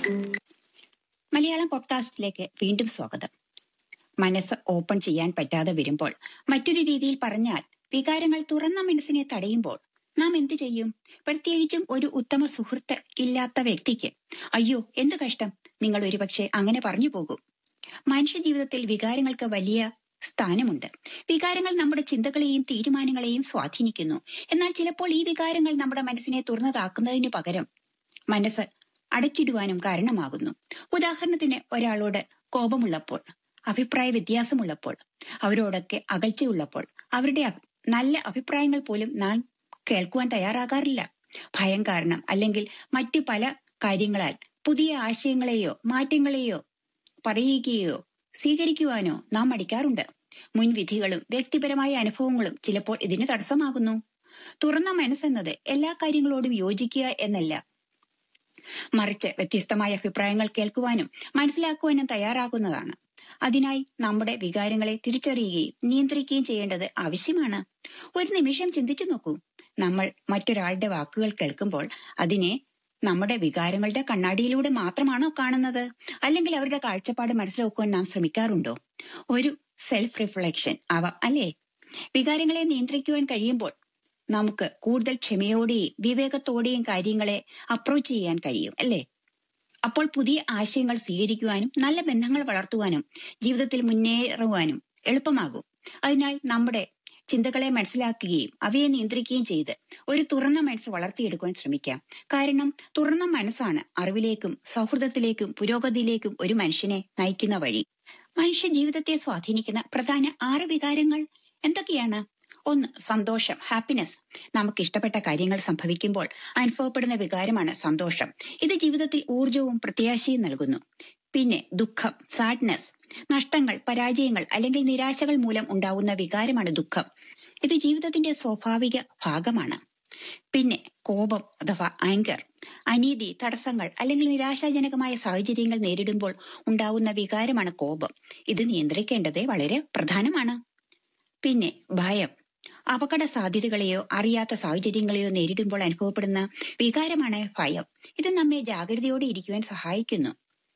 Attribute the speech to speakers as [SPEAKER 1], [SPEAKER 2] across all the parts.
[SPEAKER 1] മലയാളം പോഡ്കാസ്റ്റിലേക്ക് വീണ്ടും സ്വാഗതം മനസ്സ് ഓപ്പൺ ചെയ്യാൻ പറ്റാതെ വരുമ്പോൾ മറ്റൊരു രീതിയിൽ പറഞ്ഞാൽ വികാരങ്ങൾ തുറന്ന മനസ്സിനെ തടയുമ്പോൾ നാം എന്തു ചെയ്യും പ്രത്യേകിച്ചും ഒരു ഉത്തമ സുഹൃത്ത് ഇല്ലാത്ത വ്യക്തിക്ക് അയ്യോ എന്ത് കഷ്ടം നിങ്ങൾ ഒരുപക്ഷെ അങ്ങനെ പറഞ്ഞു പോകും മനുഷ്യ ജീവിതത്തിൽ വികാരങ്ങൾക്ക് വലിയ സ്ഥാനമുണ്ട് വികാരങ്ങൾ നമ്മുടെ ചിന്തകളെയും തീരുമാനങ്ങളെയും സ്വാധീനിക്കുന്നു എന്നാൽ ചിലപ്പോൾ ഈ വികാരങ്ങൾ നമ്മുടെ മനസ്സിനെ തുറന്നതാക്കുന്നതിനു പകരം മനസ്സ് അടച്ചിടുവാനും കാരണമാകുന്നു ഉദാഹരണത്തിന് ഒരാളോട് കോപമുള്ളപ്പോൾ അഭിപ്രായ വ്യത്യാസമുള്ളപ്പോൾ അവരോടൊക്കെ അകൽച്ചയുള്ളപ്പോൾ അവരുടെ അഭി- നല്ല അഭിപ്രായങ്ങൾ പോലും നാം കേൾക്കുവാൻ തയ്യാറാകാറില്ല ഭയം കാരണം അല്ലെങ്കിൽ മറ്റു പല കാര്യങ്ങളാൽ പുതിയ ആശയങ്ങളെയോ മാറ്റങ്ങളെയോ പറയുകയോ സ്വീകരിക്കുവാനോ നാം മടിക്കാറുണ്ട് മുൻവിധികളും വ്യക്തിപരമായ അനുഭവങ്ങളും ചിലപ്പോൾ ഇതിന് തടസ്സമാകുന്നു തുറന്ന മനസ്സെന്നത് എല്ലാ കാര്യങ്ങളോടും യോജിക്കുക എന്നല്ല മറിച്ച് വ്യത്യസ്തമായ അഭിപ്രായങ്ങൾ കേൾക്കുവാനും മനസ്സിലാക്കുവാനും തയ്യാറാകുന്നതാണ് അതിനായി നമ്മുടെ വികാരങ്ങളെ തിരിച്ചറിയുകയും നിയന്ത്രിക്കുകയും ചെയ്യേണ്ടത് ആവശ്യമാണ് ഒരു നിമിഷം ചിന്തിച്ചു നോക്കൂ നമ്മൾ മറ്റൊരാളുടെ വാക്കുകൾ കേൾക്കുമ്പോൾ അതിനെ നമ്മുടെ വികാരങ്ങളുടെ കണ്ണാടിയിലൂടെ മാത്രമാണോ കാണുന്നത് അല്ലെങ്കിൽ അവരുടെ കാഴ്ചപ്പാട് മനസ്സിലാക്കുവാൻ നാം ശ്രമിക്കാറുണ്ടോ ഒരു സെൽഫ് റിഫ്ലക്ഷൻ ആവാം അല്ലേ വികാരങ്ങളെ നിയന്ത്രിക്കുവാൻ കഴിയുമ്പോൾ നമുക്ക് കൂടുതൽ ക്ഷമയോടെയും വിവേകത്തോടെയും കാര്യങ്ങളെ അപ്രോച്ച് ചെയ്യാൻ കഴിയും അല്ലേ അപ്പോൾ പുതിയ ആശയങ്ങൾ സ്വീകരിക്കുവാനും നല്ല ബന്ധങ്ങൾ വളർത്തുവാനും ജീവിതത്തിൽ മുന്നേറുവാനും എളുപ്പമാകും അതിനാൽ നമ്മുടെ ചിന്തകളെ മനസ്സിലാക്കുകയും അവയെ നിയന്ത്രിക്കുകയും ചെയ്ത് ഒരു തുറന്ന മനസ്സ് വളർത്തിയെടുക്കുവാൻ ശ്രമിക്കാം കാരണം തുറന്ന മനസ്സാണ് അറിവിലേക്കും സൗഹൃദത്തിലേക്കും പുരോഗതിയിലേക്കും ഒരു മനുഷ്യനെ നയിക്കുന്ന വഴി മനുഷ്യ ജീവിതത്തെ സ്വാധീനിക്കുന്ന പ്രധാന ആറ് വികാരങ്ങൾ എന്തൊക്കെയാണ് ഒന്ന് സന്തോഷം ഹാപ്പിനെസ് നമുക്ക് ഇഷ്ടപ്പെട്ട കാര്യങ്ങൾ സംഭവിക്കുമ്പോൾ അനുഭവപ്പെടുന്ന വികാരമാണ് സന്തോഷം ഇത് ജീവിതത്തിൽ ഊർജവും പ്രത്യാശയും നൽകുന്നു പിന്നെ ദുഃഖം സാഡ്നെസ് നഷ്ടങ്ങൾ പരാജയങ്ങൾ അല്ലെങ്കിൽ നിരാശകൾ മൂലം ഉണ്ടാവുന്ന വികാരമാണ് ദുഃഖം ഇത് ജീവിതത്തിന്റെ സ്വാഭാവിക ഭാഗമാണ് പിന്നെ കോപം അഥവാ ആങ്കർ അനീതി തടസ്സങ്ങൾ അല്ലെങ്കിൽ നിരാശാജനകമായ സാഹചര്യങ്ങൾ നേരിടുമ്പോൾ ഉണ്ടാവുന്ന വികാരമാണ് കോപം ഇത് നിയന്ത്രിക്കേണ്ടത് വളരെ പ്രധാനമാണ് പിന്നെ ഭയം അപകട സാധ്യതകളെയോ അറിയാത്ത സാഹചര്യങ്ങളെയോ നേരിടുമ്പോൾ അനുഭവപ്പെടുന്ന വികാരമാണ് ഭയം ഇത് നമ്മെ ജാഗ്രതയോടെ ഇരിക്കുവാൻ സഹായിക്കുന്നു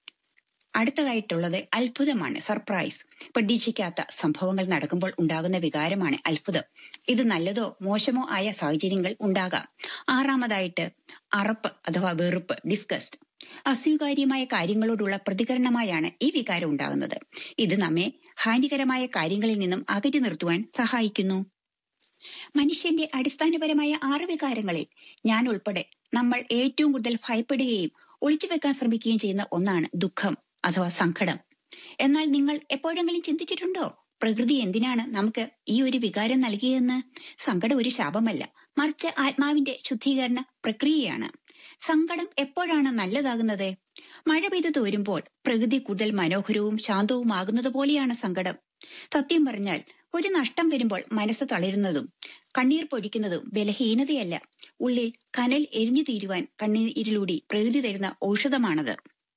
[SPEAKER 1] അടുത്തതായിട്ടുള്ളത് അത്ഭുതമാണ് സർപ്രൈസ് പ്രതീക്ഷിക്കാത്ത സംഭവങ്ങൾ നടക്കുമ്പോൾ ഉണ്ടാകുന്ന വികാരമാണ് അത്ഭുതം ഇത് നല്ലതോ മോശമോ ആയ സാഹചര്യങ്ങൾ ഉണ്ടാകാം ആറാമതായിട്ട് അറപ്പ് അഥവാ വെറുപ്പ് ഡിസ്കസ്റ്റ് അസ്വീകാര്യമായ കാര്യങ്ങളോടുള്ള പ്രതികരണമായാണ് ഈ വികാരം ഉണ്ടാകുന്നത് ഇത് നമ്മെ ഹാനികരമായ കാര്യങ്ങളിൽ നിന്നും അകറ്റി നിർത്തുവാൻ സഹായിക്കുന്നു മനുഷ്യന്റെ അടിസ്ഥാനപരമായ ആറ് വികാരങ്ങളിൽ ഞാൻ ഉൾപ്പെടെ നമ്മൾ ഏറ്റവും കൂടുതൽ ഭയപ്പെടുകയും ഒളിച്ചുവെക്കാൻ ശ്രമിക്കുകയും ചെയ്യുന്ന ഒന്നാണ് ദുഃഖം അഥവാ സങ്കടം എന്നാൽ നിങ്ങൾ എപ്പോഴെങ്കിലും ചിന്തിച്ചിട്ടുണ്ടോ പ്രകൃതി എന്തിനാണ് നമുക്ക് ഈ ഒരു വികാരം നൽകിയതെന്ന് സങ്കടം ഒരു ശാപമല്ല മറിച്ച് ആത്മാവിന്റെ ശുദ്ധീകരണ പ്രക്രിയയാണ് സങ്കടം എപ്പോഴാണ് നല്ലതാകുന്നത് മഴ പെയ്തു തോരുമ്പോൾ പ്രകൃതി കൂടുതൽ മനോഹരവും ശാന്തവുമാകുന്നത് പോലെയാണ് സങ്കടം സത്യം പറഞ്ഞാൽ ഒരു നഷ്ടം വരുമ്പോൾ മനസ്സ് തളരുന്നതും കണ്ണീർ പൊഴിക്കുന്നതും ബലഹീനതയല്ല ഉള്ളിൽ കനൽ എരിഞ്ഞു തീരുവാൻ കണ്ണീരിലൂടെ പ്രകൃതി തരുന്ന ഔഷധമാണത്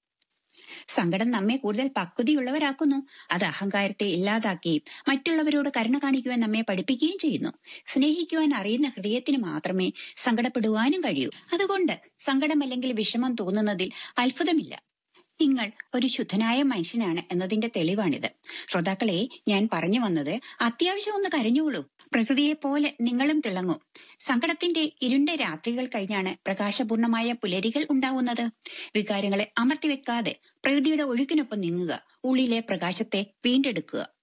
[SPEAKER 1] സങ്കടം നമ്മെ കൂടുതൽ പക്വതയുള്ളവരാക്കുന്നു അത് അഹങ്കാരത്തെ ഇല്ലാതാക്കുകയും മറ്റുള്ളവരോട് കരുണ കാണിക്കുവാൻ നമ്മെ പഠിപ്പിക്കുകയും ചെയ്യുന്നു സ്നേഹിക്കുവാൻ അറിയുന്ന ഹൃദയത്തിന് മാത്രമേ സങ്കടപ്പെടുവാനും കഴിയൂ അതുകൊണ്ട് സങ്കടം അല്ലെങ്കിൽ വിഷമം തോന്നുന്നതിൽ അത്ഭുതമില്ല നിങ്ങൾ ഒരു ശുദ്ധനായ മനുഷ്യനാണ് എന്നതിന്റെ തെളിവാണിത് ശ്രോതാക്കളെ ഞാൻ പറഞ്ഞു വന്നത് അത്യാവശ്യം ഒന്ന് കരഞ്ഞോളൂ പ്രകൃതിയെ പോലെ നിങ്ങളും തിളങ്ങും സങ്കടത്തിന്റെ ഇരുണ്ട രാത്രികൾ കഴിഞ്ഞാണ് പ്രകാശപൂർണമായ പുലരികൾ ഉണ്ടാവുന്നത് വികാരങ്ങളെ അമർത്തിവെക്കാതെ പ്രകൃതിയുടെ ഒഴുക്കിനൊപ്പം നീങ്ങുക ഉള്ളിലെ പ്രകാശത്തെ വീണ്ടെടുക്കുക